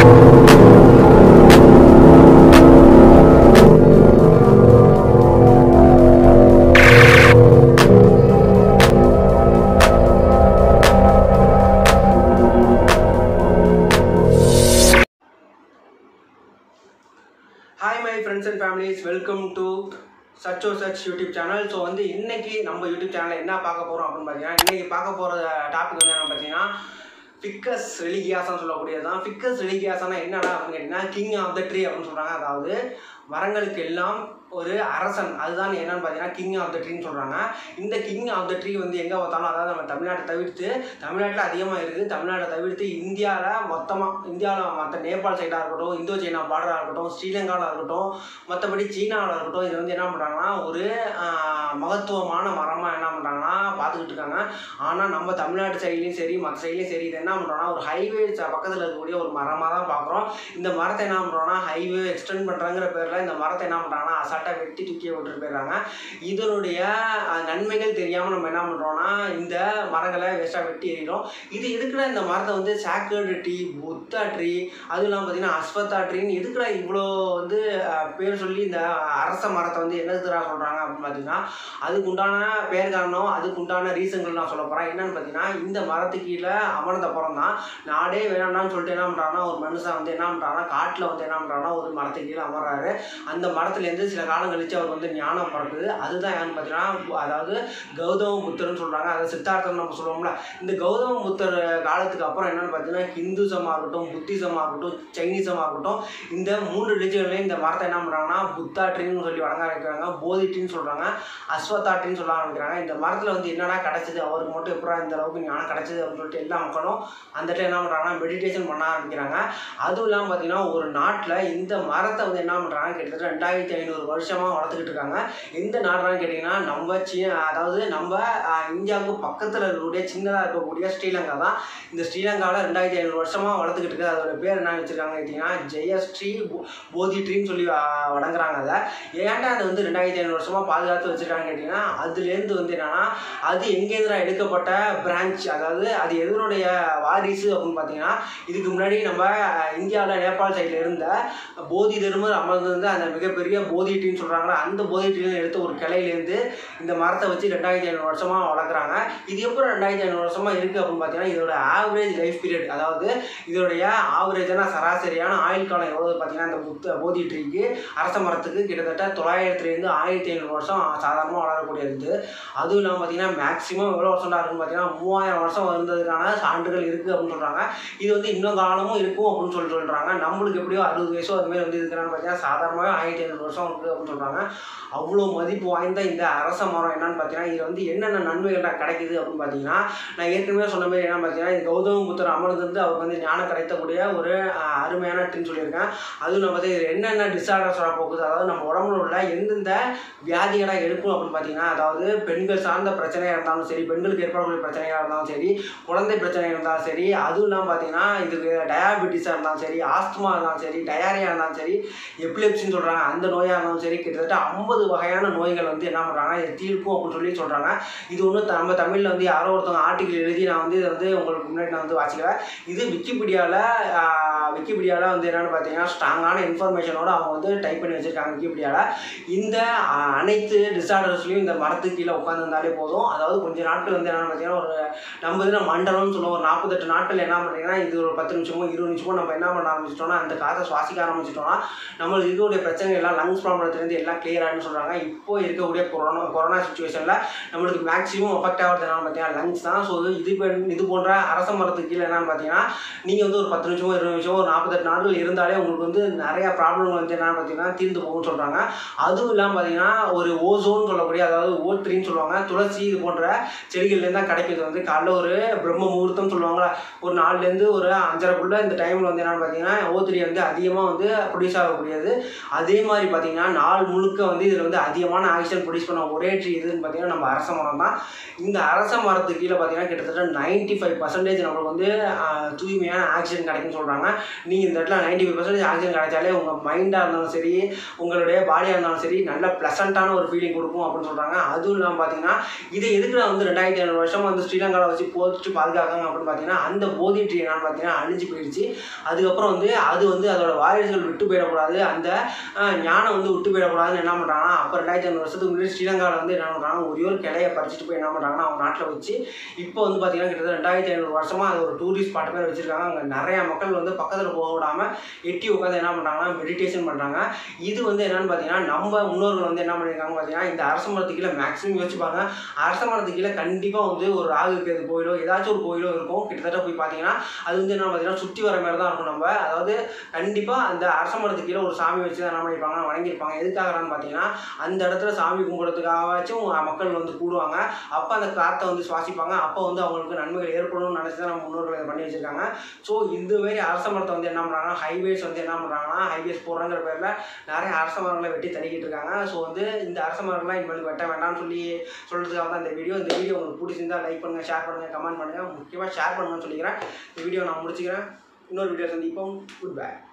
hi my friends and families welcome to சச்சோ சச் YouTube channel so வந்து இன்னைக்கு நம்ம யூடியூப் சேனலில் என்ன பார்க்க போகிறோம் அப்படின்னு பார்த்தீங்கன்னா இன்னைக்கு பார்க்க போகிற டாபிக் வந்து என்ன பார்த்தீங்கன்னா ஃபிக்கஸ் ரெலிகியாஸ்னு சொல்லக்கூடியது தான் ஃபிக்கஸ் ரெலிகியாஸ்னா என்னடா அப்படின்னு கேட்டிங்கன்னா கிங் ஆஃப் த ட்ரீ அப்படின்னு சொல்கிறாங்க அதாவது மரங்களுக்கு எல்லாம் ஒரு அரசன் அதுதான் என்னன்னு பார்த்தீங்கன்னா கிங் ஆஃப் த ட்ரீன்னு சொல்கிறாங்க இந்த கிங் ஆஃப் த ட்ரீ வந்து எங்கே பார்த்தாலும் அதாவது நம்ம தமிழ்நாட்டை தவிர்த்து தமிழ்நாட்டில் அதிகமாக இருக்குது தமிழ்நாட்டை தவிர்த்து இந்தியாவில் மொத்தமாக இந்தியாவில் மற்ற நேபாள் சைடாக இருக்கட்டும் இந்தோ சைனா பார்டராக இருக்கட்டும் ஸ்ரீலங்காவில் இருக்கட்டும் மற்றபடி சீனாவில் இருக்கட்டும் இது வந்து என்ன பண்ணுறாங்கன்னா ஒரு ஆஹ், மகத்துவமான மரமாக என்ன பண்ணுறாங்கன்னா பார்த்துக்கிட்டு இருக்காங்க ஆனால் நம்ம தமிழ்நாட்டு சைட்லேயும் சரி மற்ற சைட்லேயும் சரி இது என்ன பண்ணுறோம்னா ஒரு ஹைவே பக்கத்தில் இருக்கக்கூடிய ஒரு மரமாக தான் பார்க்குறோம் இந்த மரத்தை என்ன பண்ணுறோம்னா ஹைவே எக்ஸ்டெண்ட் பண்ணுறாங்கிற பேரில் இந்த மரத்தை என்ன பண்ணுறாங்கன்னா அசால்ட்டாக வெட்டி தூக்கி விட்டுட்டு போயிடுறாங்க இதனுடைய அஹ், நன்மைகள் தெரியாமல் நம்ம என்ன பண்ணுறோம்னா இந்த மரங்களை வேஸ்ட்டாக வெட்டி எறிகிறோம் இது எதுக்குடா இந்த மரத்தை வந்து சாக்கர்டு ட்ரீ புத்தா ட்ரீ அதுவும் இல்லாமல் பார்த்தீங்கன்னா அஸ்வத்தா ட்ரீன்னு எதுக்குடா இவ்வளோ வந்து அஹ், பேர் சொல்லி இந்த அரச மரத்தை வந்து என்னதுரா சொல்கிறாங்க அப்படின்னு பார்த்தீங்கன்னா அதுக்கு உண்டான பேர் காரணம் அதுக்கு உண்டான ரீசன்கள் நான் சொல்ல போகிறேன் என்னன்னு பார்த்தீங்கன்னா இந்த மரத்துக்கு கீழே அமர்ந்த அப்புறம் தான் நாடே வேணாம்னு சொல்லிட்டு என்ன பண்ணுறாங்கன்னா ஒரு மனுஷன் வந்து என்ன பண்ணுறாங்கன்னா காட்டில் வந்து என்ன பண்ணுறாங்கன்னா ஒரு மரத்துக்கு கீழே அமர்றாரு அந்த மரத்துலேருந்து சில காலம் கழிச்சு அவர் வந்து ஞானம் பிறக்குது அதுதான் யாருன்னு பார்த்தீங்கன்னா அதாவது கௌதம புத்தர்னு சொல்கிறாங்க அதாவது சித்தார்த்தம் நம்ம சொல்லுவோம்ல இந்த கௌதம புத்தர் காலத்துக்கு அப்புறம் என்னன்னு பார்த்தீங்கன்னா ஹிந்துசமாக இருக்கட்டும் புத்திசமாக இருக்கட்டும் சைனீசமாக இருக்கட்டும் இந்த மூன்று ரிலிஜன்லையும் இந்த மரத்தை என்ன பண்ணுறாங்கன்னா புத்தா ட்ரீன்னு சொல்லி வழங்க ஆரம்பிக்கிறாங்க போதி ட்ரீன்னு சொல்கிறாங்க அஸ்வத்தா ட்ரீன்னு சொல்ல ஆரம்பிக்கிறாங்க இந்த மரத்தில் வந்து என்னடா கிடச்சிது அவருக்கு மட்டும் எப்படா இந்த அளவுக்கு ஞானம் கிடச்சிது அப்படின்னு சொல்லிட்டு எல்லா மக்களும் அந்த இடத்துல என்ன பண்ணுறாங்கன்னா மெடிடேஷன் பண்ண ஆரம்பிக்கிறாங்க அதுவும் இல்லாமல் பார்த்தீங்கன்னா ஒரு நாட்டில் இந்த மரத்தை வந்து என்ன பண்ணுறாங்க கிட்டத்தட்ட ரெண்டாயிரத்தி ஐநூறு வருஷமாக வளர்த்துக்கிட்டு இருக்காங்க எந்த நாடுறான்னு கேட்டிங்கன்னா நம்ம சீ அதாவது நம்ம ஆஹ், இந்தியாவுக்கு பக்கத்தில் இருக்கக்கூடிய சின்னதாக இருக்கக்கூடிய ஸ்ரீலங்கா தான் இந்த ஸ்ரீலங்காவில் ரெண்டாயிரத்தி ஐநூறு வருஷமாக வளர்த்துக்கிட்டு இருக்குது அதோட பேர் என்ன வச்சுருக்காங்க கேட்டிங்கன்னா ஜெயஸ்ரீ போ- போதி ட்ரீன்னு சொல்லி ஆஹ், வழங்குறாங்க அதை ஏன்டா அதை வந்து ரெண்டாயிரத்தி ஐநூறு வருஷமாக பாதுகாத்து வச்சுருக்காங்கன்னு கேட்டிங்கன்னா அதுலேருந்து வந்து என்னன்னா அது எங்கேருந்துடா எடுக்கப்பட்ட பிரான்ச் அதாவது அது எதனுடைய வாரிசு அப்படின்னு பார்த்தீங்கன்னா இதுக்கு முன்னாடி நம்ம இந்தியாவில் நேபாள் சைடில் இருந்த போதி தர்மர் அமர்ந்திருந்த அந்த மிகப்பெரிய போதி ட்ரீன்னு சொல்கிறாங்களா அந்த போதி ட்ரீல எடுத்த ஒரு கிளையிலேருந்து இந்த மரத்தை வச்சு ரெண்டாயிரத்தி ஐநூறு வருஷமாக வளர்க்குறாங்க இது எப்போ ரெண்டாயிரத்தி ஐநூறு வருஷமாக இருக்குது அப்படின்னு பார்த்தீங்கன்னா இதோட ஆவரேஜ் லைஃப் பீரியட் அதாவது இதோடைய ஆவரேஜான சராசரியான ஆயுள் காலம் எவ்வளோ பார்த்தீங்கன்னா இந்த புத்த போதி ட்ரீக்கு அரச மரத்துக்கு கிட்டத்தட்ட தொள்ளாயிரத்துலேருந்து ஆயிரத்தி ஐநூறு வருஷம் சாதாரணமாக வளரக்கூடியது அதுவும் இல்லாமல் பார்த்தீங்கன்னா மேக்ஸிமம் எவ்வளோ வருஷம்டா இருக்குன்னு பார்த்தீங்கன்னா மூவாயிரம் வருஷம் இருந்ததுக்கான சான்றுகள் இருக்குது அப்படின்னு சொல்கிறாங்க இது வந்து இன்னும் காலமும் இருக்கும் அப்படின்னு சொல்லி சொல்கிறாங்க நம்மளுக்கு எப்படியோ அறுபது வயசோ அதுமாரி வந்து இருக்கிறான்னு பார்த்தீங்கன்னா சாதாரணமாகவே ஆயிரத்தி ஐநூறு வருஷம் இருக்குது அப்படின்னு சொல்கிறாங்க அவ்வளோ மதிப்பு வாய்ந்த இந்த அரச மரம் என்னன்னு பார்த்தீங்கன்னா இது வந்து என்னென்ன நன்மைகள்லாம் கிடைக்குது அப்படின்னு பார்த்தீங்கன்னா நான் ஏற்கனவே சொன்ன மாதிரி என்ன பார்த்தீங்கன்னா இது கௌதம புத்தர் அமர்ந்திருந்து அவருக்கு வந்து ஞானம் கிடைக்கக்கூடிய ஒரு ஆஹ், அருமையான ட்ரீன்னு சொல்லியிருக்கேன் அதுவும் நம்ம வந்து இது என்னென்ன டிஸார்டர்ஸாக போகுது அதாவது நம்ம உடம்புல உள்ள எந்தெந்த வியாதிகளாக இருக்கும் அப்படின்னு பார்த்தீங்கன்னா அதாவது பெண்கள் சார்ந்த பிரச்சனையாக இருந்தாலும் சரி பெண்களுக்கு ஏற்படக்கூடிய பிரச்சனையாக இருந்தாலும் சரி குழந்தை பிரச்சனை இருந்தாலும் சரி அதுவும் இல்லாமல் பார்த்தீங்கன்னா இதுக்கு டயாபெட்டிஸாக இருந்தாலும் சரி ஆஸ்துமா இருந்தாலும் சரி டயாரியா இருந்தாலும் சரி எபிலெப்சின்னு சொல்கிறாங்க அந்த நோயாக இருந்தாலும் சரி கிட்டத்தட்ட ஐம்பது வகையான நோய்கள் வந்து என்ன பண்ணுறாங்கன்னா இது தீர்க்கும் அப்படின்னு சொல்லி சொல்கிறாங்க இது ஒன்றும் நம்ம தமிழில் வந்து யாரோ ஒருத்தவங்க ஆர்டிக்கல் எழுதி நான் வந்து இதை வந்து உங்களுக்கு முன்னாடி நான் வந்து வாசிக்கிறேன் இது விக்கிபீடியாவில் விக்கிபீடியாவில் வந்து என்னென்னு பார்த்தீங்கன்னா ஸ்ட்ராங்கான இன்ஃபர்மேஷனோட அவங்க வந்து டைப் பண்ணி வச்சுருக்காங்க விக்கிபீடியாவில் இந்த ஆஹ், அனைத்து டிசார்டர்ஸ்லையும் இந்த மரத்துக்கு கீழே உட்காந்துருந்தாலே போதும் அதாவது கொஞ்ச நாட்கள் வந்து என்னென்னு பார்த்தீங்கன்னா ஒரு நம்ம இதில் மண்டலம்னு சொல்லுவோம் ஒரு நாற்பத்தெட்டு நாட்கள் என்ன பண்ணுறீங்கன்னா இது ஒரு பத்து நிமிஷமோ இருபது நிமிஷமோ நம்ம என்ன பண்ண ஆரம்பிச்சிட்டோம்னா அந்த காற்றை சுவாசிக்க ஆரம்பிச்சிட்டோம்னா நம்மளுக்கு இருக்கக்கூடிய பிரச்சனைகள் எல்லாம் லங்ஸ் ப்ராப்ளத்துலேருந்து எல்லாம் clear ஆகுன்னு சொல்கிறாங்க இப்போ இருக்கக்கூடிய கொரோனா கொரோனா சுச்சுவேஷனில் நம்மளுக்கு மேக்ஸிமம் அஃபெக்ட் ஆகிறது என்னன்னு பார்த்தீங்கன்னா லங்ஸ் தான் ஸோ இது பெண் இது போன்ற அரச மரத்துக்கு கீழே என்னன்னு பார்த்தீங்கன்னா நீங்கள் வந்து ஒரு பத்து நிமிஷமோ இருபது நிமிஷமோ ஒரு நாற்பத்தெட்டு நாட்கள் இருந்தாலே உங்களுக்கு வந்து நிறைய ப்ராப்ளம் வந்து என்னன்னு பார்த்தீங்கன்னா தீர்ந்து போகும்னு சொல்கிறாங்க அதுவும் இல்லாமல் பார்த்தீங்கன்னா ஒரு ஓசோன் சொல்லக்கூடிய அதாவது ஓத்ரின்னு சொல்லுவாங்க துளசி இது போன்ற செடிகள்லேருந்து தான் கிடைக்கிறது வந்து காலைல ஒரு பிரம்ம முகூர்த்தம் சொல்லுவாங்களா ஒரு நாலுலேருந்து ஒரு அஞ்சரைக்குள்ளே இந்த டைமில் வந்து என்னென்னு பார்த்தீங்கன்னா ஓத்திரி வந்து அதிகமாக வந்து ப்ரொடியூஸ் ஆகக்கூடியது அதே மாதிரி பார்த்தீங்கன்னா நாள் முழுக்க வந்து இதில் வந்து அதிகமான ஆக்சிஜன் ப்ரொடியூஸ் பண்ண ஒரே ட்ரீ எதுன்னு பார்த்தீங்கன்னா நம்ம அரச மரம் தான் இந்த அரச மரத்துக்கு கீழே பார்த்தீங்கன்னா கிட்டத்தட்ட நைன்ட்டி ஃபைவ் பர்சன்டேஜ் நம்மளுக்கு வந்து ஆஹ், தூய்மையான ஆக்சிஜன் கிடைக்குன்னு சொல்கிறாங்க நீங்கள் இந்த இடத்துல நைன்டி ஃபைவ் பர்சன்டேஜ் ஆக்சிஜன் கிடைச்சாலே உங்கள் மைண்டாக இருந்தாலும் சரி உங்களுடைய பாடியாக இருந்தாலும் சரி நல்ல ப்ளசண்ட்டான ஒரு ஃபீலிங் கொடுக்கும் அப்படின்னு சொல்கிறாங்க அதுவும் இல்லாமல் பார்த்தீங்கன்னா இதை எதுக்கு நான் வந்து ரெண்டாயிரத்தி ஐநூறு வருஷம் வந்து ஸ்ரீலங்காவில் வச்சு போச்சு பாதுகாக்காங்க அப்படின்னு பார்த்தீங்கன்னா அந்த போதி ட்ரீ என்னன்னு பார்த்தீங்கன்னா அழிஞ்சு போயிடுச்சு அதுக்கப்புறம் வந்து அது வந்து அதோட வாரிசுகள் விட்டு போயிடக்கூடாது அந்த ஆஹ், ஞானம் வந்து விட்டு போயிடக்கூடாதுன்னு என்ன பண்ணுறாங்கன்னா அப்போ ரெண்டாயிரத்தி ஐநூறு வருஷத்துக்கு முன்னாடி ஸ்ரீலங்காவில் வந்து என்ன பண்ணுறாங்க ஒரே ஒரு கிளையை பறிச்சுட்டு போய் என்ன பண்ணுறாங்கன்னா அவங்க நாட்டில் வச்சு இப்போ வந்து பார்த்தீங்கன்னா கிட்டத்தட்ட ரெண்டாயிரத்தி ஐநூறு வருஷமாக அது ஒரு டூரிஸ்ட் ஸ்பாட் மாதிரி வச்சுருக்காங்க அங்கே நிறையா மக்கள் வந்து பக்கத்தில் போக விடாமல் எட்டி உட்காந்து என்ன பண்ணுறாங்கன்னா மெடிடேஷன் பண்ணுறாங்க இது வந்து என்னன்னு பார்த்தீங்கன்னா நம்ம முன்னோர்கள் வந்து என்ன பண்ணியிருக்காங்க பார்த்தீங்கன்னா இந்த அரச மரத்துக்கு கீழே மேக்ஸிமம் யோசிப்பாங்க அரச மரத்துக்கு கீழே கண்டிப்பாக வந்து ஒரு ராகு கேது கோயிலோ ஏதாச்சும் ஒரு கோயிலோ இருக்கும் கிட்டத்தட்ட போய் பார்த்தீங்கன்னா அது வந்து என்ன பார்த்தீங்கன்னா சுற்றி வர மாதிரி தான் இருக்கும் நம்ம அதாவது கண்டிப்பாக அந்த அரச மரத்துக்கு கீழே ஒரு சாமி வச்சு தான் என்ன பண்ணியிருப்பாங்க வணங்கியிருப்பாங்க எதுக்காகறான்னு பார்த்தீங்கன்னா அந்த இடத்துல சாமி கும்பிட்றதுக்காகவாச்சும் மக்கள் வந்து கூடுவாங்க அப்போ அந்த காற்றை வந்து சுவாசிப்பாங்க அப்போ வந்து அவங்களுக்கு நன்மைகள் ஏற்படும்னு நினச்சி தான் நம்ம முன்னோர்கள் இதை பண்ணி வச்சிருக்காங்க ஸோ இந்த மாதிரி அரச மரத்தை வந்து என்ன பண்ணுறாங்கன்னா ஹைவேஸ் வந்து என்ன பண்ணுறாங்கன்னா ஹைவேஸ் போடுறங்கிற பேரில் நிறைய அரச மரங்களை வெட்டி தள்ளிக்கிட்டு இருக்காங்க ஸோ வந்து இந்த அரச மரங்கள்லாம் இனிமேல் வெட்ட வேண்டாம்னு சொல்லி சொல்கிறதுக்காக தான் இந்த வீடியோ இந்த வீடியோ உங்களுக்கு பிடிச்சிருந்தா லைக் பண்ணுங்கள் ஷேர் பண்ணுங்கள் கமெண்ட் பண்ணுங்கள் முக்கியமாக ஷேர் பண்ணுங்கன்னு சொல்லிக்கிறேன் இந்த வீடியோ நான் முடிச்சுக்கிறேன் இன்னொரு வீடியோ சந்திப்போம் குட் பை